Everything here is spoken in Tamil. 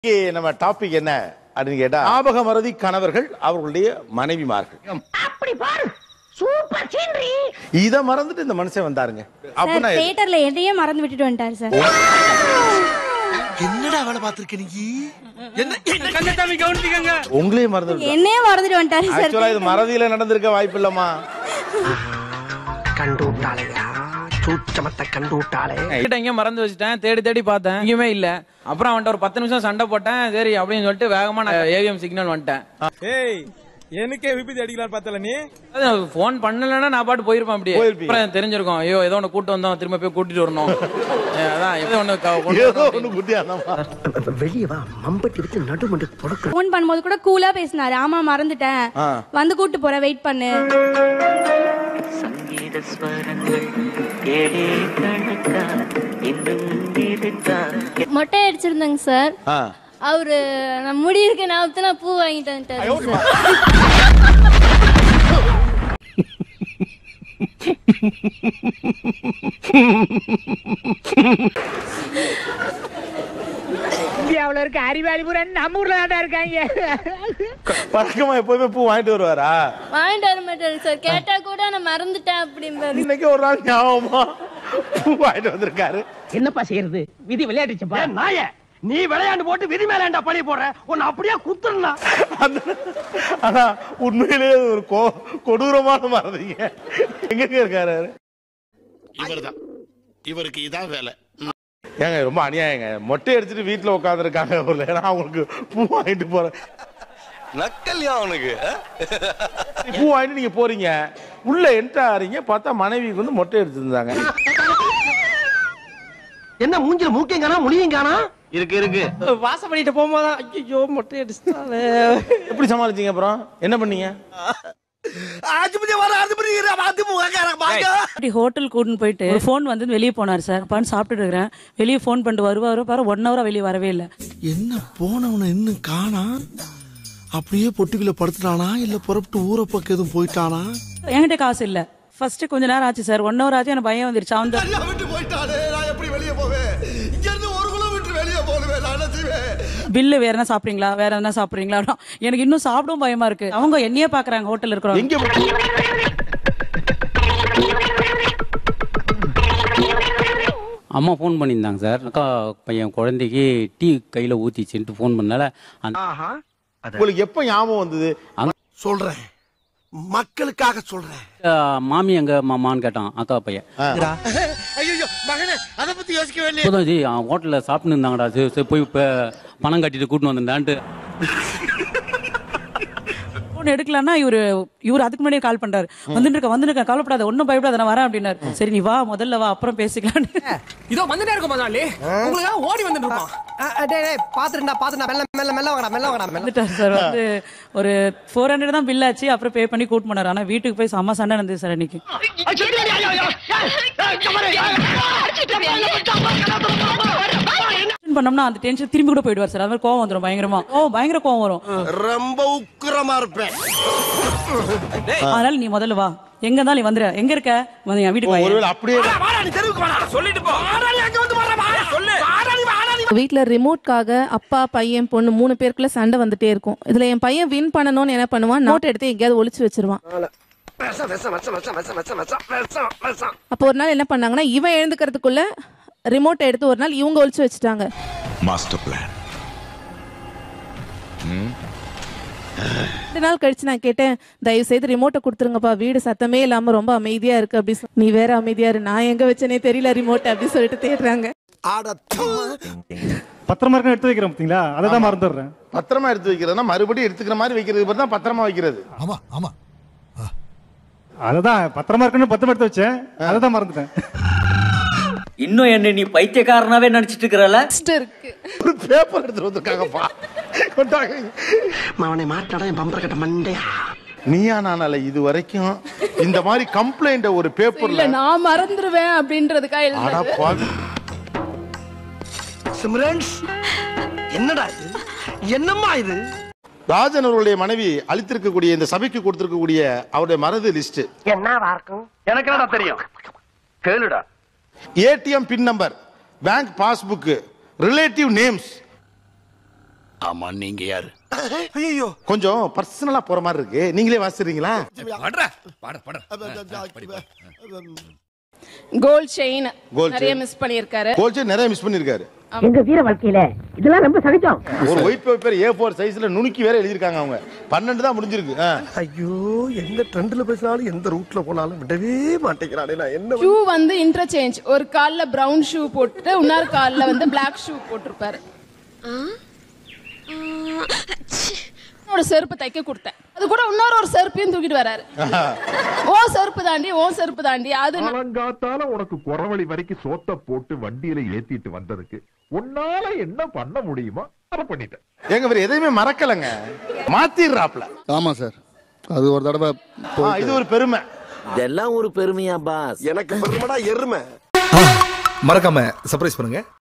இன்னைக்கு நம்ம டாபிக் என்ன அப்படின்னு கேட்டா ஞாபக மறதி கணவர்கள் அவர்களுடைய மனைவிமார்கள் அப்படி பாரு சூப்பர் சீனரி இத மறந்துட்டு இந்த மனுஷன் வந்தாருங்க சார் அப்படின்னா எது? தியேட்டர்ல எதையே மறந்து விட்டுட்டு வந்துட்டாரு சார் என்னடா வேலை பார்த்திருக்க நீ என்ன கண்ணசாமி கவனிச்சுக்கங்க உங்களையே மறந்து என்னையே மறந்துட்டு வந்துட்டாரு சார் ஆக்சுவலா இது மறதியில நடந்திருக்க வாய்ப்பு இல்லம்மா கண்டு விட்டாளையா சூச்சமத்தை கண்டு விட்டாளே கிட்ட எங்கேயும் மறந்து வச்சுட்டேன் தேடி தேடி பார்த்தேன் எங்கேயுமே இல்ல அப்புறம் அவன்கிட்ட ஒரு பத்து நிமிஷம் சண்டை போட்டேன் சரி அப்படின்னு சொல்லிட்டு வேகமா நான் ஏவிஎம் சிக்னல் வந்துட்டேன் ஏய் எனக்கே விபத்து அடிக்கலாம் பார்த்தல நீ ஃபோன் பண்ணலன்னா நான் பாட்டு போயிருப்பேன் அப்படியே போயிருப்பீங்க. அப்புறம் தெரிஞ்சிருக்கும் ஐயோ ஏதோ ஒன்று கூட்டு வந்தோம் திரும்ப போய் கூட்டிட்டு வரணும் ஏ, அதான் ஏதோ ஒன்று கொண்டு ஏதோ வரணும் ஒண்ணு குட்டியானம்மா வெளியே வா மம்பட்டி விட்டு நடுமண்டு பொடுக்க ஃபோன் பண்ணும்போது கூட கூலா பேசினாரு ஆமா மறந்துட்டேன் ஆ. வந்து கூட்டு போறேன் வெயிட் பண்ணு சங்கீத ஸ்வரங்கள் ஏழே கணக்கா இன்னும் இருக்கா மொட்டை அடிச்சிருந்தேங்க சார் ஆ. அவரு நான் முடி இருக்கு நான் நான் பூ வாங்கிட்டு வந்துட்டாரு சார் இந்தியாவுல இருக்க அறிவாளி பூரா நம்ம ஊர்ல தான் இருக்காங்க பழக்கமா எப்பவுமே பூ வாங்கிட்டு வருவாரா வாங்கிட்டு வர மாட்டாரு சார் கேட்டா கூட நான் மறந்துட்டேன் அப்படிம்பாரு இன்னைக்கு ஒரு நாள் ஞாபகமா பூ வாங்கிட்டு வந்திருக்காரு என்னப்பா செய்யறது விதி விளையாடுச்சுப்பா நாய நீ விளையாண்டு போட்டு விதி மேலாண்டா பழி போடுற உன்னை அப்படியே குத்துறா அந்த- ஆனா உண்மையிலேயே அது ஒரு கொ- கொடூரமான மறதிங்க எங்க இருக்காரு அவரு? இவர்தான் இவருக்கு இதான் வேலை ஏங்க ரொம்ப அநியாயங்க மொட்டை அடிச்சுட்டு வீட்டுல உட்காந்துருக்காங்க ஒரு ஏன்னா அவங்களுக்கு பூ வாங்கிட்டு போறேன் நக்கல்யா அவனுக்கு பூ வாங்கிட்டு நீங்க போறீங்க உள்ள என்ட்ரு ஆறீங்க பார்த்தா மனைவிக்கு வந்து மொட்டை எடுத்திருந்தாங்க என்ன மூஞ்சில மூக்கையும் காணா முடியும் காணா இருக்கு இருக்கு வாசம் பண்ணிட்டு போகும்போது ஐயோ மொட்டை அடிச்சுட்டாலே எப்படி சமாளிச்சீங்க அப்புறம் என்ன பண்ணீங்க ஆஜிபதி வர ஆஜிபதி அதிமுக பாக்க அப்படி ஹோட்டல் கூட்டின்னு போயிட்டு ஃபோன் வந்து வெளியே போனார் சார் அப்பான்னு சாப்பிட்டுட்டு இருக்கிறேன் வெளியே ஃபோன் பண்ணிட்டு வருவாரு பாரு ஒன் ஹவரா வெளியே வரவே இல்லை என்ன போனவன இன்னும் காணா அப்படியே பொட்டுக்குள்ள படுத்துட்டானா இல்ல புறப்பட்டு ஊரை பக்கம் எதுவும் போயிட்டானா என்கிட்ட காசு இல்லை ஃபர்ஸ்ட் கொஞ்ச நேரம் ஆச்சு சார் ஒன் ஹவர் ஆச்சு எனக்கு பயம் வந்துருச்சு அவன் தான் விட்டு போயிட்டானே நான் எப்படி வெளியே போவேன் இங்க இருந்து ஒரு கிலோமீட்டர் வெளியே போடுவேன் நான் செய்வேன் பில்லு வேற என்ன சாப்பிடுறீங்களா வேற என்ன சாப்பிடுறீங்களா எனக்கு இன்னும் சாப்பிடவும் பயமா இருக்கு அவங்க என்னையே பாக்குறாங்க ஹோட்டல் இருக்கிறவங்க எங்க அம்மா ஃபோன் பண்ணியிருந்தாங்க சார் அக்கா பையன் குழந்தைக்கு டீ கையில் ஊற்றிச்சுன்ட்டு ஃபோன் பண்ணால அந்த உங்களுக்கு எப்ப ஞாபகம் வந்தது சொல்றேன் மக்களுக்காக சொல்றேன் அஹ், மாமி எங்க மாமான்னு கேட்டான் அக்கா பையன் ஐயோ மகனே அத பத்தி யோசிக்கவே இல்லையே இப்போதான் ஜி ஹோட்டலில் சாப்பிட்டு இருந்தாங்கடா சரி சரி போய் இப்போ பணம் கட்டிட்டு கூட்டின்னு வந்திருந்தான்ட்டு ஃபோன் எடுக்கலன்னா இவரு இவர் அதுக்கு முன்னாடியே கால் பண்றாரு வந்துட்டு இருக்க வந்துட்டு இருக்க கவலைப்படாத ஒன்றும் பயப்படாத நான் வரேன் அப்படின்னாரு சரி நீ வா முதல்ல வா அப்புறம் பேசிக்கலான்னு இதோ வந்துட்டே இருக்கும் முதலாளி உங்களுக்கு ஓடி வந்துட்டு இருப்பான் பாத்துருண்டா பாத்துடா மெல்ல மெல்ல மெல்ல வாங்கடா மெல்ல வாங்கடா மெல்ல வந்துட்டார் சார் வந்து ஒரு ஃபோர் ஹண்ட்ரட் தான் பில் ஆச்சு அப்புறம் பே பண்ணி கூட்டு போனார் ஆனா வீட்டுக்கு போய் செம்ம சண்டை நடந்தது சார் அன்னைக்கு Tension பண்ணோம்னா அந்த டென்ஷன் திரும்பி கூட போயிடுவார் சார் அது மாதிரி கோவம் வந்துடும் பயங்கரமா ஓ பயங்கர கோவம் வரும் ரொம்ப உக்கிரமா இருப்பேன் அதனால நீ முதல்ல வா எங்க இருந்தாலும் நீ வந்துரு எங்க இருக்க வந்து என் வீட்டுக்கு வா. ஒருவேளை அப்படியே சொல்லிட்டு போ அங்க வந்து வர சொல்லு வீட்டில் ரிமோட்காக அப்பா பையன் பொண்ணு மூணு பேருக்குள்ள சண்டை வந்துட்டே இருக்கும் இதுல என் பையன் வின் பண்ணணும்னு என்ன பண்ணுவான் நோட் எடுத்து எங்கேயாவது ஒளிச்சு வச்சிருவான் விஷம் விஷம் விஷம் விஷம் விஷம் விஷம் விஷம் விஷம் விஷம் அப்போ ஒரு நாள் என்ன பண்ணாங்கன்னா இவன் எழுந்துக்கிறதுக்குள்ள ரிமோட்டை எடுத்து ஒரு நாள் இவங்க ஒளிச்சு வச்சுட்டாங்க மாஸ்டர் பிளான் ரெண்டு நாள் கழிச்சு நான் கேட்டேன் தயவு செய்து ரிமோட்டை கொடுத்துருங்கப்பா வீடு சத்தமே இல்லாம ரொம்ப அமைதியா இருக்கு அப்படி சொ- நீ வேற அமைதியா இரு நான் எங்க வச்சனே தெரியல ரிமோட் அப்படி சொல்லிட்டு தேடுறாங்க பத்திரமா இருக்க எடுத்து வைக்கிறேன் பாத்தீங்களா அதை தான் மறந்துடுறேன் பத்திரமா எடுத்து வைக்கிறதுனா மறுபடியும் எடுத்துக்கிற மாதிரி வைக்கிறது பேர் தான் பத்திரமா வைக்கிறது ஆமா ஆமா அதுதான் பத்திரமா இருக்குன்னு பத்திரம் எடுத்து வச்சேன் அதை தான் மறந்துட்டேன் இன்னும் என்ன நீ பைத்தியக்காரனாவே நினைச்சிட்டு இருக்கிறல ஒரு பேப்பர் எடுத்துட்டு வந்திருக்காங்கப்பா கொண்டாங்க அவனை மாட்டாடா என் பம்பர கட்ட மண்டையா நீயா நானால இது வரைக்கும் இந்த மாதிரி கம்ப்ளைண்ட் ஒரு பேப்பர்ல நான் மறந்துருவேன் அப்படின்றதுக்காக அட பாவி. சிம்ரன்ஸ் என்னடா இது என்னம்மா இது ராஜன் அவர்களுடைய மனைவி அளித்திருக்கக்கூடிய இந்த சபைக்கு கொடுத்திருக்கக்கூடிய அவருடைய மறதி லிஸ்ட் என்னவா இருக்கும் எனக்கு என்னடா தெரியும் கேளுடா ATM pin number bank passbook relative names ஆமா நீங்க யாரு ஐயோ கொஞ்சம் பர்சனலா போற மாதிரி இருக்கு நீங்களே வாசிடுறீங்களா பாடுறா பாட பாட கோல்ட் செயின் Gold நிறைய chain. மிஸ் பண்ணியிருக்காரு கோல்ச்சே நிறைய மிஸ் பண்ணிருக்காரு எங்க வீர வாழ்க்கையில இதெல்லாம் ரொம்ப சகஜம் ஒரு ஒயிட் பேப்பர் ஏ ஃபோர் சைஸ்ல நுணுக்கி வேற எழுதிருக்காங்க அவங்க பன்னெண்டு தான் முடிஞ்சிருக்கு ஆ. ஐயோ எந்த ட்ரெண்ட்ல பேசினாலும் எந்த ரூட்ல போனாலும் விடவே மாட்டேங்கிறானே நான் என்ன ஷூ வந்து இன்டர்சேஞ்ச் ஒரு கால்ல பிரவுன் ஷூ போட்டுட்டு இன்னொரு கால்ல வந்து பிளாக் ஷூ போட்டிருப்பாரு என்னோட செருப்பு தைக்க கொடுத்தேன் அது கூட இன்னொரு ஒரு செருப்பையும் தூக்கிட்டு வராரு ஓ செருப்பு தாண்டி ஓ செருப்பு தாண்டி அது நான்- காலங்காத்தால உனக்கு குறவழி வரைக்கும் சோத்த போட்டு வண்டியில ஏத்திட்டு வந்ததுக்கு உன்னால என்ன பண்ண முடியுமோ அதை பண்ணிட்டேன் ஏங்க இவர் எதையுமே மறக்கலங்க மாத்திடுறாப்ல ஆமா சார் அது ஒரு தடவை ஆ, இது ஒரு பெருமை இதெல்லாம் ஒரு பெருமையா பாஸ் எனக்கு பெருமடா எருமை மறக்காம சர்ப்ரைஸ் பண்ணுங்க